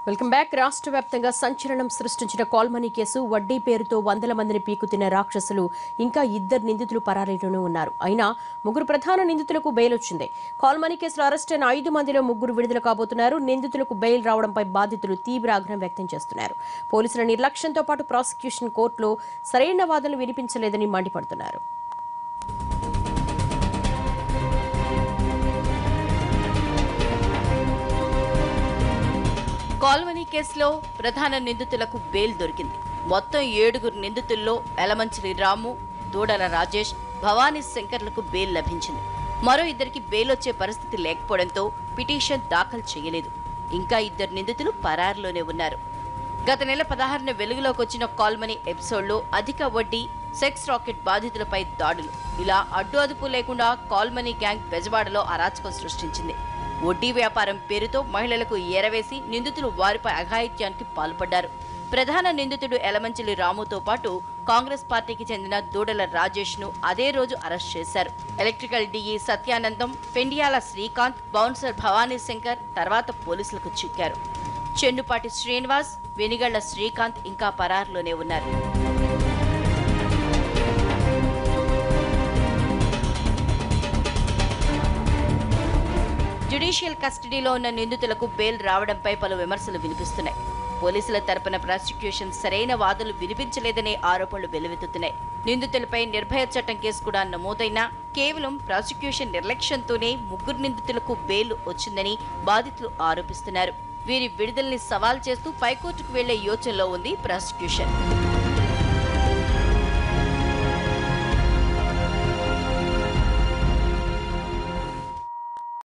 welcome back రాష్ట్ర వ్యాప్తంగా సంచలనం సృష్టించిన కాల్మనీ కేసు వడ్డీ పేరుతో వందల మందిని పీకుతిన్న రాక్షసులు ఇంకా ఇద్దరు నిందితులు పరారీలోనే ఉన్నారు అయినా ముగ్గురు ప్రధాన నిందితులకు బెయిల్ వచ్చింది కాల్మనీ కేసులో అరెస్ట్ అయిన ఐదు మందిలో ముగ్గురు విడుదల కాబోతున్నారు నిందితులకు బెయిల్ రావడంపై బాధితులు తీవ్ర ఆగ్రహం వ్యక్తం చేస్తున్నారు పోలీసుల నిర్లక్ష్యంతో పాటు ప్రాసిక్యూషన్ కోర్టులో సరైన వాదనలు వినిపించలేదని మండిపడుతున్నారు కాల్వనీ కేసులో ప్రధాన నిందితులకు బెయిల్ దొరికింది మొత్తం ఏడుగురు నిందితుల్లో ఎలమంచిలి రాము దూడల రాజేష్ భవానీ శంకర్లకు బెయిల్ లభించింది మరో ఇద్దరికి బెయిల్ వచ్చే పరిస్థితి లేకపోవడంతో పిటిషన్ దాఖలు చేయలేదు ఇంకా ఇద్దరు నిందితులు పరారులోనే ఉన్నారు గత నెల పదహారున వెలుగులోకి వచ్చిన కాల్మనీ ఎపిసోడ్లో అధిక వడ్డీ సెక్స్ రాకెట్ బాధితులపై దాడులు ఇలా అడ్డు అదుపు లేకుండా కాల్మనీ గ్యాంగ్ బెజవాడలో అరాచకం సృష్టించింది వడ్డీ వ్యాపారం పేరుతో మహిళలకు ఎరవేసి నిందితులు వారిపై అఘాయిత్యానికి పాల్పడ్డారు ప్రధాన నిందితుడు ఎలమంచిలి రాముతో పాటు కాంగ్రెస్ పార్టీకి చెందిన దూడల రాజేష్ ను అదే రోజు అరెస్ట్ చేశారు electrical DE Satyanandam Pendiyala Srikanth bouncer Bhavani Shankar తర్వాత పోలీసులకు చిక్కారు చెన్నుపాటి శ్రీనివాస్ వెనిగళ్ల శ్రీకాంత్ ఇంకా పరారులోనే ఉన్నారు జ్యుడిషియల్ కస్టడీలో ఉన్న నిందితులకు బెయిల్ రావడంపై పలు విమర్శలు వినిపిస్తున్నాయి పోలీసుల తరపున ప్రాసిక్యూషన్ సరైన వాదనలు వినిపించలేదనే ఆరోపణలు వెల్లువెత్తుతున్నాయి నిందితులపై నిర్భయ చట్టం కేసు కూడా నమోదైనా కేవలం ప్రాసిక్యూషన్ నిర్లక్ష్యంతోనే ముగ్గురు నిందితులకు బెయిల్ వచ్చిందని బాధితులు ఆరోపిస్తున్నారు వీరి విడుదలని సవాల్ చేస్తూ పైకోర్టుకు వెళ్లే యోచనలో ఉంది ప్రాసిక్యూషన్